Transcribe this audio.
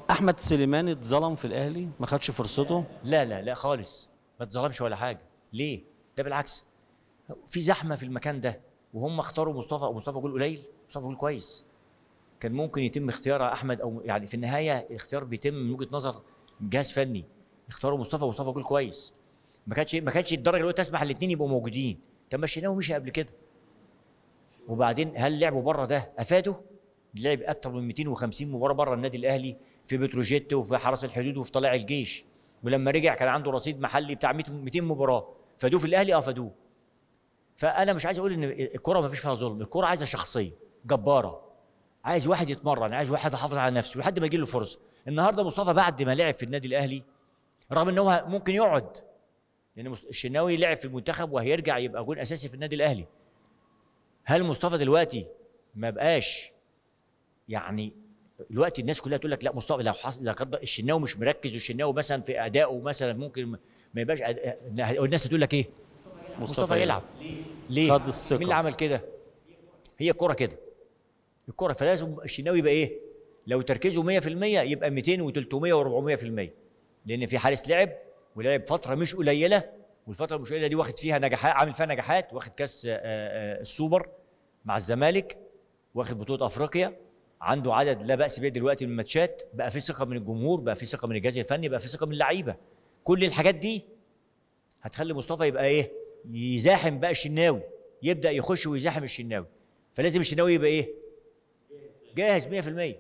احمد سليماني اتظلم في الاهلي ما خدش فرصته لا لا لا خالص ما اتظلمش ولا حاجه ليه ده بالعكس في زحمه في المكان ده وهم اختاروا مصطفى مصطفى جول قليل مصطفى جول كويس كان ممكن يتم اختيار احمد او يعني في النهايه الاختيار بيتم من وجهه نظر جهاز فني اختاروا مصطفى مصطفى جول كويس ما كانتش ما كانتش الدرجه اللي هو تسمح الاثنين يبقوا موجودين طب ما الشناوي مشي قبل كده وبعدين هل لعبوا بره ده افاده؟ لعب اكتر من 250 مباراه بره النادي الاهلي في بتروجيت وفي حرس الحدود وفي طلائع الجيش ولما رجع كان عنده رصيد محلي بتاع 100 200 مباراه فادوه في الاهلي اه فادوه فانا مش عايز اقول ان الكره ما فيش فيها ظلم الكره عايزه شخصيه جباره عايز واحد يتمرن عايز واحد يحافظ على نفسه لحد ما يجي له فرصه النهارده مصطفى بعد ما لعب في النادي الاهلي رغم ان هو ممكن يقعد لان مص- الشناوي لعب في المنتخب وهيرجع يبقى جون اساسي في النادي الاهلي هل مصطفى دلوقتي ما بقاش يعني دلوقتي الناس كلها تقول لك لا مصطفى لو حصل لا قدر الشناوي مش مركز والشناوي مثلا في ادائه مثلا ممكن ما يبقاش أد... الناس هتقول لك ايه مصطفى يلعب ليه خد الثقة. مين اللي عمل كده هي الكرة كده الكرة فلازم الشناوي يبقى ايه لو تركيزه 100% يبقى 200 و300 و400% لان في حارس لعب ولعب فتره مش قليله والفتره مش قليله دي واخد فيها نجاحات عامل فيها نجاحات واخد كاس آه، آه، السوبر مع الزمالك واخد بطوله افريقيا عنده عدد لا باس به دلوقتي من الماتشات بقى في ثقه من الجمهور بقى في ثقه من الجهاز الفني بقى في ثقه من اللعيبه كل الحاجات دي هتخلي مصطفى يبقى ايه يزاحم بقى الشناوي يبدا يخش ويزاحم الشناوي فلازم الشناوي يبقى ايه جاهز 100%